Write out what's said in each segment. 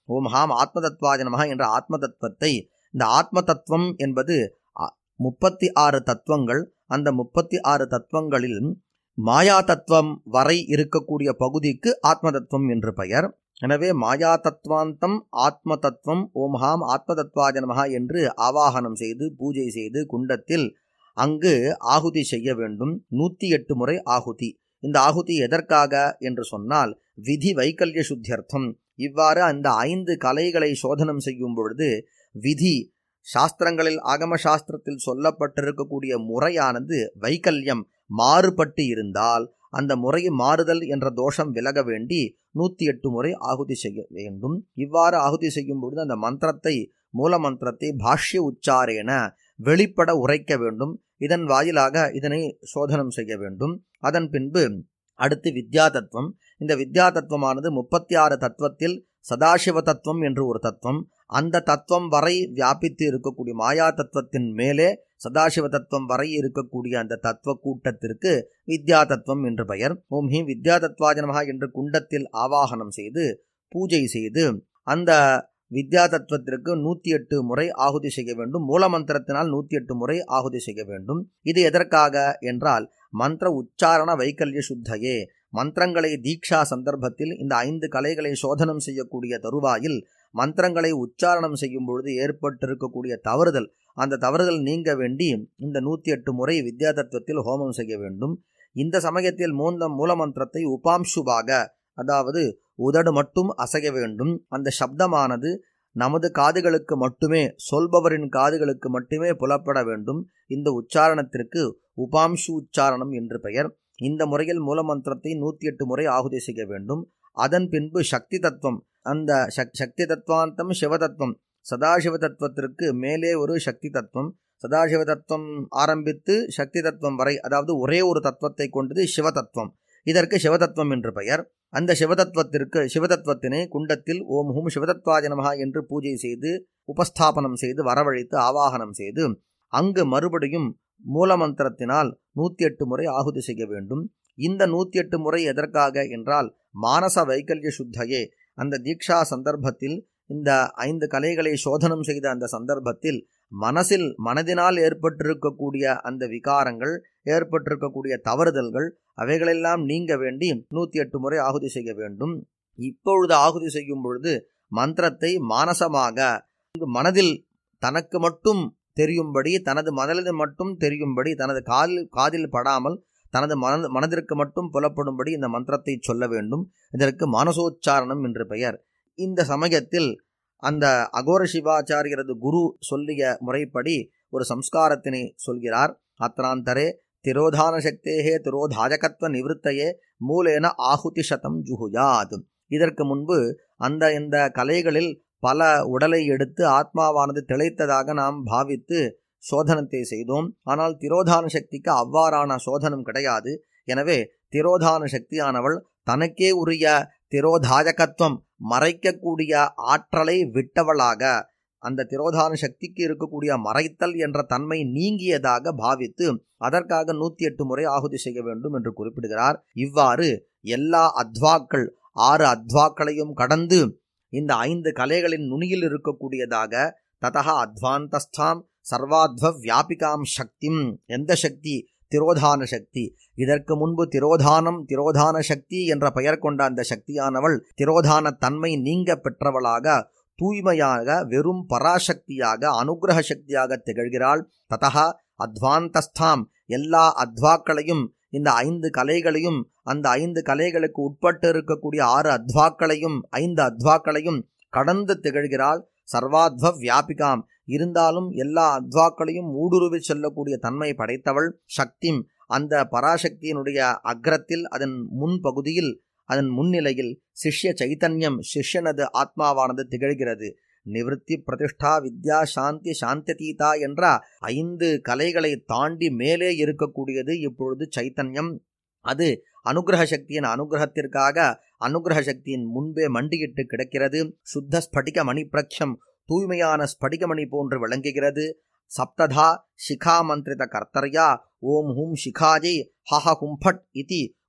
ஓம் ஹாம் ஆத்ம தத்வாஜ நமஹ என்ற ஆத்ம தத்துவத்தை இந்த ஆத்ம தத்துவம் என்பது முப்பத்தி ஆறு தத்துவங்கள் அந்த முப்பத்தி ஆறு தத்துவங்களில் மாயா தத்துவம் வரை இருக்கக்கூடிய பகுதிக்கு ஆத்ம தத்துவம் என்று பெயர் எனவே மாயா தத்வாந்தம் ஆத்ம தத்துவம் ஓம் ஹாம் ஆத்ம தத்வாஜ நமஹா என்று ஆவாகனம் செய்து பூஜை செய்து குண்டத்தில் அங்கு ஆகுதி செய்ய வேண்டும் நூற்றி எட்டு முறை ஆகுதி இந்த ஆகுதி எதற்காக என்று சொன்னால் விதி வைக்கல்ய சுத்தியர்த்தம் இவ்வாறு அந்த ஐந்து கலைகளை சோதனம் செய்யும் பொழுது விதி சாஸ்திரங்களில் ஆகம சாஸ்திரத்தில் சொல்லப்பட்டிருக்கக்கூடிய முறையானது வைக்கல்யம் மாறுபட்டு இருந்தால் அந்த முறை மாறுதல் என்ற தோஷம் விலக வேண்டி நூற்றி எட்டு முறை ஆகுதி செய்ய வேண்டும் இவ்வாறு ஆகுதி செய்யும் பொழுது அந்த மந்திரத்தை மூல மந்திரத்தை பாஷ்ய உச்சாரேன வெளிப்பட உரைக்க வேண்டும் இதன் வாயிலாக இதனை சோதனம் செய்ய வேண்டும் அதன் பின்பு அடுத்து வித்யா தத்துவம் இந்த வித்யா தத்துவமானது முப்பத்தி ஆறு தத்துவத்தில் சதாசிவ தத்துவம் என்று ஒரு தத்துவம் அந்த தத்துவம் வரை வியாபித்து இருக்கக்கூடிய மாயா தத்துவத்தின் மேலே சதாசிவ தத்துவம் வரை இருக்கக்கூடிய அந்த தத்துவ கூட்டத்திற்கு வித்யா தத்துவம் என்று பெயர் ஓம் ஹீம் வித்யா தத்வாஜனமகா என்று குண்டத்தில் ஆவாகனம் செய்து பூஜை செய்து அந்த வித்யா தத்துவத்திற்கு நூற்றி எட்டு முறை ஆகுதி செய்ய வேண்டும் மூல மந்திரத்தினால் நூற்றி எட்டு முறை ஆகுதி செய்ய வேண்டும் இது எதற்காக என்றால் மந்திர உச்சாரண வைக்கல்ய சுத்தையே மந்திரங்களை தீக்ஷா சந்தர்ப்பத்தில் இந்த ஐந்து கலைகளை சோதனம் செய்யக்கூடிய தருவாயில் மந்திரங்களை உச்சாரணம் செய்யும் பொழுது ஏற்பட்டிருக்கக்கூடிய தவறுதல் அந்த தவறுதல் நீங்க வேண்டி இந்த நூற்றி எட்டு முறை வித்யா தத்துவத்தில் ஹோமம் செய்ய வேண்டும் இந்த சமயத்தில் மூந்த மூல மந்திரத்தை உபாம்சுவாக அதாவது உதடு மட்டும் அசைய வேண்டும் அந்த சப்தமானது நமது காதுகளுக்கு மட்டுமே சொல்பவரின் காதுகளுக்கு மட்டுமே புலப்பட வேண்டும் இந்த உச்சாரணத்திற்கு உபாம்சு உச்சாரணம் என்று பெயர் இந்த முறையில் மூலமந்திரத்தை நூற்றி எட்டு முறை ஆகுதி செய்ய வேண்டும் அதன் பின்பு சக்தி தத்துவம் அந்த சக்தி தத்துவாந்தம் சிவதத்துவம் சதாசிவ தத்துவத்திற்கு மேலே ஒரு சக்தி தத்துவம் சதாசிவ தத்துவம் ஆரம்பித்து சக்தி தத்துவம் வரை அதாவது ஒரே ஒரு தத்துவத்தை கொண்டது சிவதத்துவம் இதற்கு சிவதத்துவம் என்று பெயர் அந்த சிவதத்துவத்திற்கு சிவதத்துவத்தினை குண்டத்தில் ஓம் ஹூம் சிவதத்வாஜ நமகா என்று பூஜை செய்து உபஸ்தாபனம் செய்து வரவழைத்து ஆவாகனம் செய்து அங்கு மறுபடியும் மூலமந்திரத்தினால் நூற்றி எட்டு முறை ஆகுதி செய்ய வேண்டும் இந்த நூற்றி எட்டு முறை எதற்காக என்றால் மானச வைக்கல்ய சுத்தையே அந்த தீக்ஷா சந்தர்ப்பத்தில் இந்த ஐந்து கலைகளை சோதனம் செய்த அந்த சந்தர்ப்பத்தில் மனசில் மனதினால் ஏற்பட்டிருக்கக்கூடிய அந்த விகாரங்கள் ஏற்பட்டிருக்கக்கூடிய தவறுதல்கள் அவைகளெல்லாம் நீங்க வேண்டி நூற்றி எட்டு முறை ஆகுதி செய்ய வேண்டும் இப்பொழுது ஆகுதி செய்யும் பொழுது மந்திரத்தை மானசமாக மனதில் தனக்கு மட்டும் தெரியும்படி தனது மனதில் மட்டும் தெரியும்படி தனது காதில் காதில் படாமல் தனது மன மனதிற்கு மட்டும் புலப்படும்படி இந்த மந்திரத்தை சொல்ல வேண்டும் இதற்கு மானசோச்சாரணம் என்று பெயர் இந்த சமயத்தில் அந்த அகோர சிவாச்சாரியரது குரு சொல்லிய முறைப்படி ஒரு சம்ஸ்காரத்தினை சொல்கிறார் அத்ராந்தரே திரோதான சக்தேகே திரோதாஜகத்வ நிவத்தையே மூலேன ஆகுதி சதம் ஜுகுயாத் இதற்கு முன்பு அந்த இந்த கலைகளில் பல உடலை எடுத்து ஆத்மாவானது திளைத்ததாக நாம் பாவித்து சோதனத்தை செய்தோம் ஆனால் திரோதான சக்திக்கு அவ்வாறான சோதனம் கிடையாது எனவே திரோதான சக்தியானவள் தனக்கே உரிய திரோதாயகத்துவம் மறைக்கக்கூடிய ஆற்றலை விட்டவளாக அந்த திரோதான சக்திக்கு இருக்கக்கூடிய மறைத்தல் என்ற தன்மை நீங்கியதாக பாவித்து அதற்காக நூற்றி எட்டு முறை ஆகுதி செய்ய வேண்டும் என்று குறிப்பிடுகிறார் இவ்வாறு எல்லா அத்வாக்கள் ஆறு அத்வாக்களையும் கடந்து இந்த ஐந்து கலைகளின் நுனியில் இருக்கக்கூடியதாக ததா அத்வாந்தஸ்தாம் சர்வாத்வ வியாபிகாம் சக்திம் எந்த சக்தி திரோதான சக்தி இதற்கு முன்பு திரோதானம் திரோதான சக்தி என்ற பெயர் கொண்ட அந்த சக்தியானவள் திரோதான தன்மை நீங்க பெற்றவளாக தூய்மையாக வெறும் பராசக்தியாக அனுகிரக சக்தியாக திகழ்கிறாள் ததா அத்வாந்தஸ்தாம் எல்லா அத்வாக்களையும் இந்த ஐந்து கலைகளையும் அந்த ஐந்து கலைகளுக்கு உட்பட்டு இருக்கக்கூடிய ஆறு அத்வாக்களையும் ஐந்து அத்வாக்களையும் கடந்து திகழ்கிறாள் சர்வாத்வ வியாபிகாம் இருந்தாலும் எல்லா அத்வாக்களையும் ஊடுருவி செல்லக்கூடிய தன்மை படைத்தவள் சக்திம் அந்த பராசக்தியினுடைய அக்ரத்தில் அதன் முன்பகுதியில் அதன் முன்னிலையில் சிஷ்ய சைத்தன்யம் சிஷ்யனது ஆத்மாவானது திகழ்கிறது நிவர்த்தி பிரதிஷ்டா வித்யா சாந்தி சாந்ததீதா என்ற ஐந்து கலைகளை தாண்டி மேலே இருக்கக்கூடியது இப்பொழுது சைத்தன்யம் அது அனுகிரக சக்தியின் அனுகிரகத்திற்காக அனுகிரக சக்தியின் முன்பே மண்டியிட்டு கிடக்கிறது சுத்த ஸ்படிக மணி பிரக்ஷம் தூய்மையான ஸ்படிகமணி போன்று விளங்குகிறது சப்ததா சிகா மந்திரித கர்த்தர்யா ஓம் ஹூம் சிகாஜை ஹஹ ஹும்பட் இதி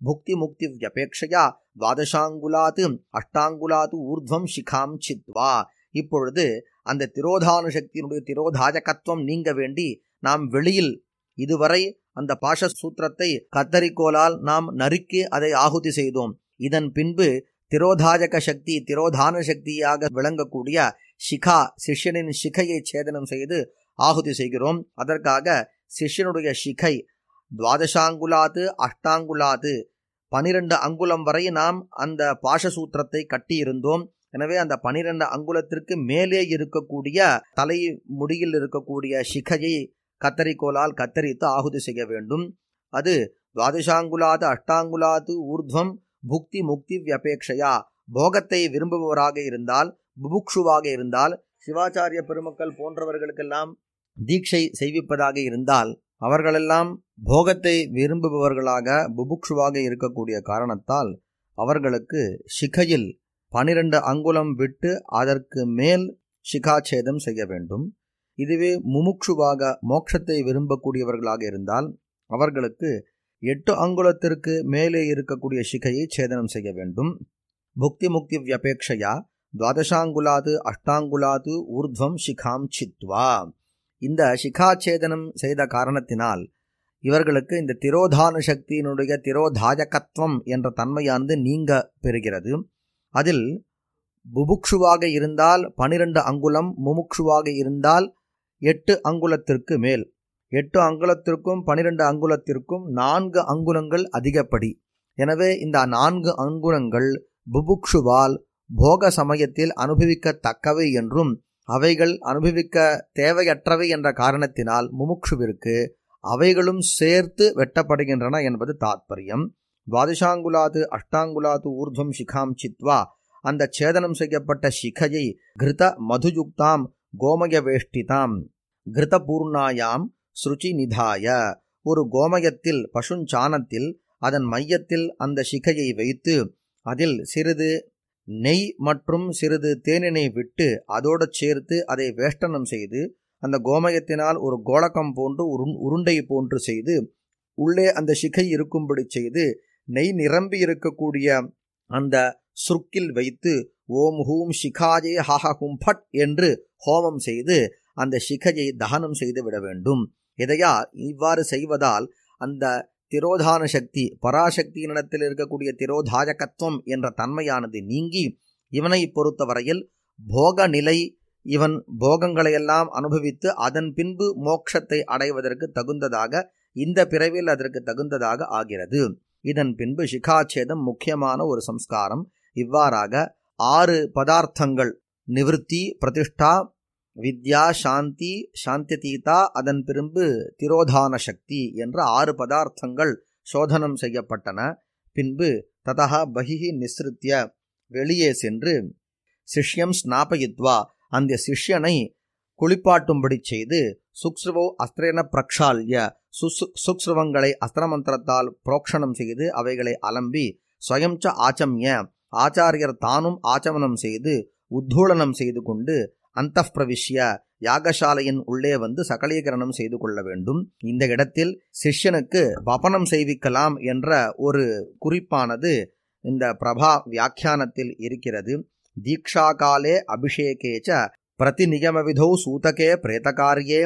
புக்தி முக்தி வியபேட்சையா துவாதசாங்குலாத்து அஷ்டாங்குலாத்து ஊர்துவம் சிகாம் சித்வா இப்பொழுது அந்த திரோதான சக்தியினுடைய திரோதாஜகத்துவம் நீங்க வேண்டி நாம் வெளியில் இதுவரை அந்த பாஷ சூத்திரத்தை கத்தரிக்கோலால் நாம் நறுக்கி அதை ஆகுதி செய்தோம் இதன் பின்பு திரோதாஜக சக்தி திரோதான சக்தியாக விளங்கக்கூடிய சிகா சிஷ்யனின் சிகையை சேதனம் செய்து ஆகுதி செய்கிறோம் அதற்காக சிஷ்யனுடைய சிகை துவாதசாங்குலாத்து அஷ்டாங்குலாத்து பனிரெண்டு அங்குலம் வரை நாம் அந்த பாஷசூத்திரத்தை கட்டியிருந்தோம் எனவே அந்த பனிரெண்டு அங்குலத்திற்கு மேலே இருக்கக்கூடிய தலை முடியில் இருக்கக்கூடிய சிகையை கத்தரிக்கோலால் கத்தரித்து ஆகுதி செய்ய வேண்டும் அது துவாதசாங்குலாத்து அஷ்டாங்குலாத்து ஊர்துவம் புக்தி முக்தி வியபேட்சையா போகத்தை விரும்புபவராக இருந்தால் புபுக்ஷுவாக இருந்தால் சிவாச்சாரிய பெருமக்கள் போன்றவர்களுக்கெல்லாம் தீட்சை செய்விப்பதாக இருந்தால் அவர்களெல்லாம் போகத்தை விரும்புபவர்களாக புபுக்ஷுவாக இருக்கக்கூடிய காரணத்தால் அவர்களுக்கு சிகையில் பனிரெண்டு அங்குலம் விட்டு அதற்கு மேல் சிகாச்சேதம் செய்ய வேண்டும் இதுவே முமுக்ஷுவாக மோட்சத்தை விரும்பக்கூடியவர்களாக இருந்தால் அவர்களுக்கு எட்டு அங்குலத்திற்கு மேலே இருக்கக்கூடிய சிகையை சேதனம் செய்ய வேண்டும் புக்தி முக்தி வியபேட்சையா துவாதசாங்குலாது அஷ்டாங்குலாது ஊர்துவம் சிகாம் சித்வா இந்த சிகாச்சேதனம் செய்த காரணத்தினால் இவர்களுக்கு இந்த திரோதான சக்தியினுடைய திரோதாஜகத்துவம் என்ற தன்மையானது நீங்க பெறுகிறது அதில் புபுக்ஷுவாக இருந்தால் பனிரெண்டு அங்குலம் முமுக்ஷுவாக இருந்தால் எட்டு அங்குலத்திற்கு மேல் எட்டு அங்குலத்திற்கும் பனிரெண்டு அங்குலத்திற்கும் நான்கு அங்குலங்கள் அதிகப்படி எனவே இந்த நான்கு அங்குலங்கள் புபுக்ஷுவால் போக சமயத்தில் அனுபவிக்கத்தக்கவை என்றும் அவைகள் அனுபவிக்க தேவையற்றவை என்ற காரணத்தினால் முமுக்ஷுவிற்கு அவைகளும் சேர்த்து வெட்டப்படுகின்றன என்பது தாத்பரியம் துவாதசாங்குலாது அஷ்டாங்குலாது ஊர்துவம் சிகாம் சித்வா அந்த சேதனம் செய்யப்பட்ட சிகையை கிருத மதுயுக்தாம் கோமய வேஷ்டிதாம் கிருத பூர்ணாயாம் ஸ்ருச்சி நிதாய ஒரு கோமயத்தில் பசுஞ்சாணத்தில் அதன் மையத்தில் அந்த சிகையை வைத்து அதில் சிறிது நெய் மற்றும் சிறிது தேனினை விட்டு அதோடு சேர்த்து அதை வேஷ்டனம் செய்து அந்த கோமயத்தினால் ஒரு கோலக்கம் போன்று உருண் உருண்டை போன்று செய்து உள்ளே அந்த சிகை இருக்கும்படி செய்து நெய் நிரம்பி இருக்கக்கூடிய அந்த சுருக்கில் வைத்து ஓம் ஹூம் சிகாஜே ஹஹ ஹும் ஃபட் என்று ஹோமம் செய்து அந்த சிகையை தகனம் செய்து விட வேண்டும் இதையா இவ்வாறு செய்வதால் அந்த திரோதான சக்தி பராசக்தியினிடத்தில் இருக்கக்கூடிய திரோதாஜகத்துவம் என்ற தன்மையானது நீங்கி இவனை பொறுத்தவரையில் போக நிலை இவன் போகங்களையெல்லாம் அனுபவித்து அதன் பின்பு மோட்சத்தை அடைவதற்கு தகுந்ததாக இந்த பிறவில் அதற்கு தகுந்ததாக ஆகிறது இதன் பின்பு சிகாச்சேதம் முக்கியமான ஒரு சம்ஸ்காரம் இவ்வாறாக ஆறு பதார்த்தங்கள் நிவிருத்தி பிரதிஷ்டா வித்யா சாந்தி சாந்தியதீதா அதன் பின்பு திரோதான சக்தி என்ற ஆறு பதார்த்தங்கள் சோதனம் செய்யப்பட்டன பின்பு ததா பகிஹி நிஸ்ருத்திய வெளியே சென்று சிஷ்யம் ஸ்நாபயித்வா அந்த சிஷ்யனை குளிப்பாட்டும்படி செய்து சுக்ஸ்ருவோ அஸ்திரேன பிரக்ஷால்ய சுசு சுக்ஸ்ருவங்களை அஸ்திரமந்திரத்தால் புரோக்ஷணம் செய்து அவைகளை அலம்பி ஸ்வயம் ச ஆச்சம்ய ஆச்சாரியர் தானும் ஆச்சமனம் செய்து உத்தூளனம் செய்து கொண்டு அந்த பிரவிஷ்ய யாகசாலையின் உள்ளே வந்து சகலீகரணம் செய்து கொள்ள வேண்டும் இந்த இடத்தில் சிஷ்யனுக்கு வபனம் செய்விக்கலாம் என்ற ஒரு குறிப்பானது இந்த பிரபா வியாக்கியானத்தில் இருக்கிறது தீக்ஷா காலே அபிஷேகேச்ச பிரதிநியமவிதௌ சூதகே பிரேதகாரியே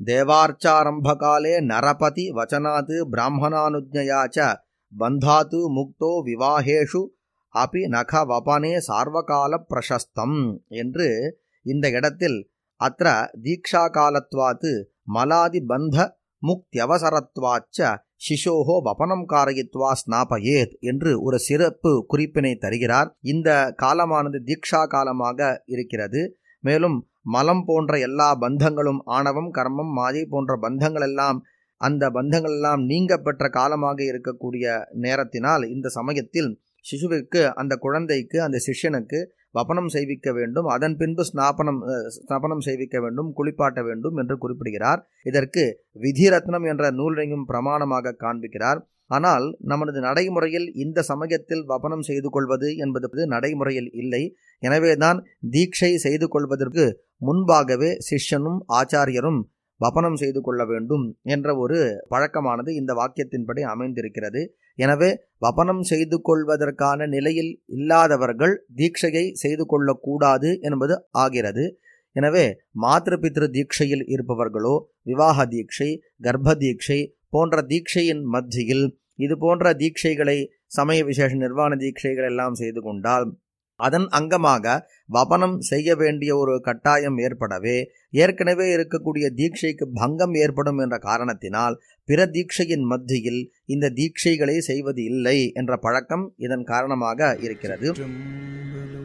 தேவார்ச்சாரம்பகாலே நரபதி வச்சனாத் பிராமணானுஜயா ச பந்தாத்து முக்தோ விவாகேஷு அபி நக வபனே சார்வகால பிரசஸ்தம் என்று இந்த இடத்தில் அத்த தீக்ஷா காலத்வாத்து மலாதி பந்த முக்தியவசரத்வாச்ச சிசோஹோ வபனம் காரயித்வா ஸ்நாபயேத் என்று ஒரு சிறப்பு குறிப்பினை தருகிறார் இந்த காலமானது தீக்ஷா காலமாக இருக்கிறது மேலும் மலம் போன்ற எல்லா பந்தங்களும் ஆணவம் கர்மம் மாயை போன்ற பந்தங்கள் எல்லாம் அந்த பந்தங்கள் எல்லாம் நீங்க பெற்ற காலமாக இருக்கக்கூடிய நேரத்தினால் இந்த சமயத்தில் சிசுவிற்கு அந்த குழந்தைக்கு அந்த சிஷ்யனுக்கு வபனம் செய்விக்க வேண்டும் அதன் பின்பு ஸ்நாபனம் ஸ்நாபனம் செய்விக்க வேண்டும் குளிப்பாட்ட வேண்டும் என்று குறிப்பிடுகிறார் இதற்கு விதிரத்னம் என்ற நூலையும் பிரமாணமாக காண்பிக்கிறார் ஆனால் நமது நடைமுறையில் இந்த சமயத்தில் வபனம் செய்து கொள்வது என்பது நடைமுறையில் இல்லை எனவேதான் தீட்சை செய்து கொள்வதற்கு முன்பாகவே சிஷ்யனும் ஆச்சாரியரும் வபனம் செய்து கொள்ள வேண்டும் என்ற ஒரு பழக்கமானது இந்த வாக்கியத்தின்படி அமைந்திருக்கிறது எனவே வபனம் செய்து கொள்வதற்கான நிலையில் இல்லாதவர்கள் தீட்சையை செய்து கொள்ளக்கூடாது என்பது ஆகிறது எனவே மாத்திரு பித்ரு தீட்சையில் இருப்பவர்களோ விவாக தீட்சை கர்ப்ப தீட்சை போன்ற தீட்சையின் மத்தியில் இது போன்ற தீட்சைகளை சமய விசேஷ நிர்வாண தீட்சைகள் எல்லாம் செய்து கொண்டால் அதன் அங்கமாக வபனம் செய்ய வேண்டிய ஒரு கட்டாயம் ஏற்படவே ஏற்கனவே இருக்கக்கூடிய தீட்சைக்கு பங்கம் ஏற்படும் என்ற காரணத்தினால் பிற தீட்சையின் மத்தியில் இந்த தீட்சைகளை செய்வது இல்லை என்ற பழக்கம் இதன் காரணமாக இருக்கிறது